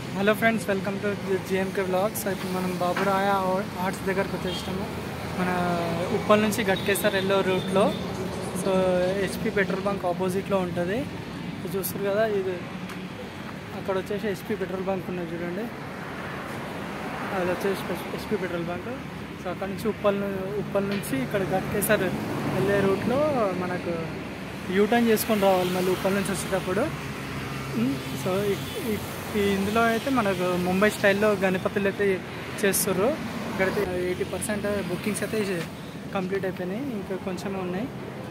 hello friends welcome to GMK blogs ఇప్పుడు మనం Baburaya arts దగ్గరకు వచ్చేసినాము మన ఉప్పల్ నుంచి గట్కేసర్ ఎల్లో రూట్లో సో హెచ్పి పెట్రోల్ బంక్ ఆపోజిట్లో ఉంటుంది ఇది చూస్తారు కదా ఇది అక్కడ వచ్చేసి హెచ్పి పెట్రోల్ బంక్ ఉన్నది చూడండి అది వచ్చేసి హెచ్పి పెట్రోల్ బంక్ సో అక్కడ నుంచి ఉప్పల్ ను- ఉప్పల్ నుంచి ఇక్కడ గట్కేసర్ వెళ్ళే రూట్లో మనకు యూటర్న్ చేసుకొని రావాలి మళ్ళీ ఉప్పల్ నుంచి వచ్చేటప్పుడు ఉమ్, సో ఇ- ఇ- ఈ ఇందులో అయితే మనకు ముంబై స్టైల్లో గణపతులు అయితే చేస్తుర్రు ఇక్కడైతే ఎయిటీ పర్సెంట్ బుకింగ్స్ అయితే కంప్లీట్ అయిపోయినాయి ఇంకా కొంచెమే ఉన్నాయి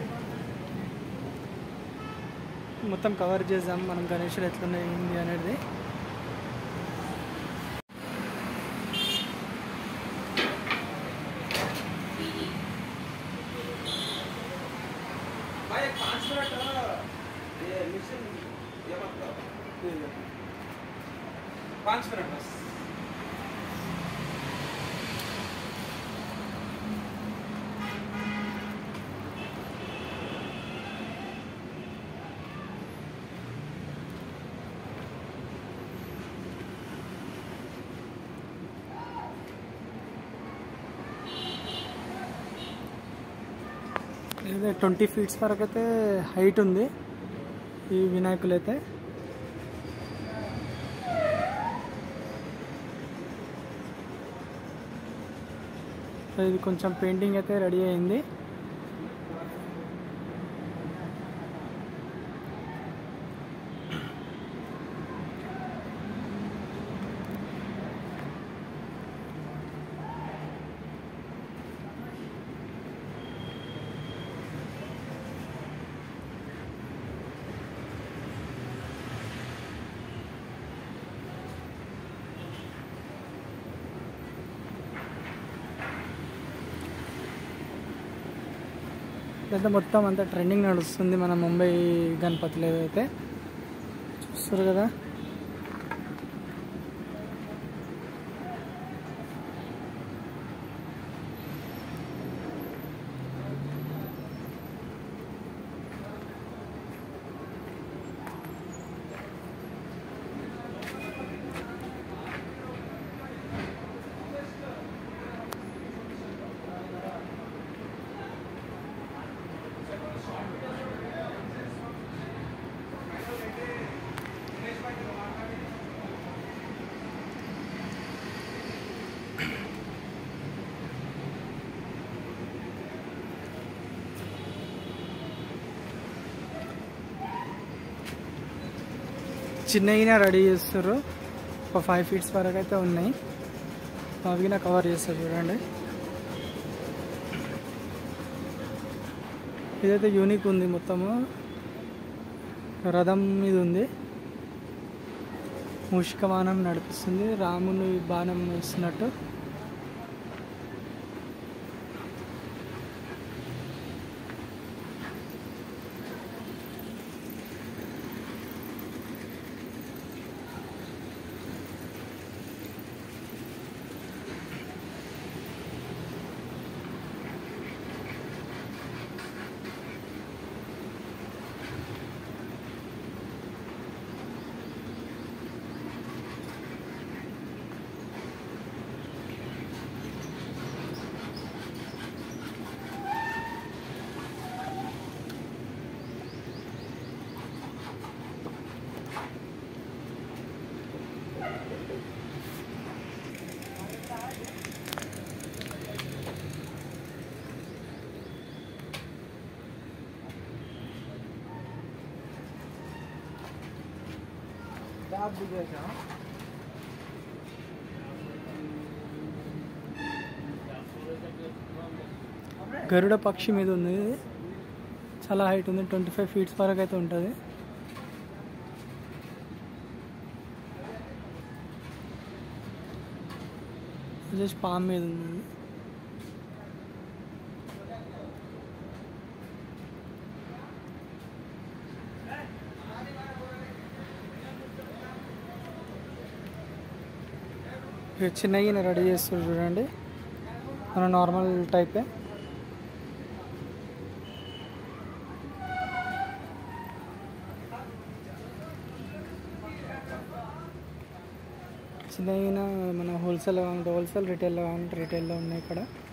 మొత్తం కవర్ చేద్దాం మనం గణేషుడు ఎట్లున్నాయి ఏంది అనేది भाई एक पाँच मिनट ये मिशन ये मतलब पाँच मिनट बस ఇదే ట్వంటీ ఫీట్స్ వరకు అయితే హైట్ ఉంది ఈ వినాయకులు అయితే సో ఇది కొంచెం పెయింటింగ్ అయితే రెడీ అయింది ఇదైతే మొత్తం అంతా ట్రెండింగ్ నడుస్తుంది మన ముంబై గణపతులు ఏదైతే చూస్తారు కదా చిన్నగిన రెడీ చేస్తారు ఒక ఫైవ్ ఫీట్స్ వరకు అయితే ఉన్నాయి అవి నా కవర్ చేస్తారు చూడండి ఇదైతే యూనిక్ ఉంది మొత్తము రథం మీద ఉంది మూషికవానం నడిపిస్తుంది రాముని బాణం వేస్తున్నట్టు आप दिखेगा గరుడ పక్షి మీద ఉంది ఇది చాలా హైట్ ఉంది ట్వంటీ ఫైవ్ ఫీట్స్ వరకు అయితే ఉంటుంది జస్ట్ పామ్ మీద ఉంది ఇక చిన్నగా రెడీ చేస్తారు చూడండి మన నార్మల్ టైపే చిన్నగా మన హోల్సేల్ కావాలంటే హోల్సేల్ రిటైల్లో కావాలంటే రిటైల్లో ఉన్నాయి ఇక్కడ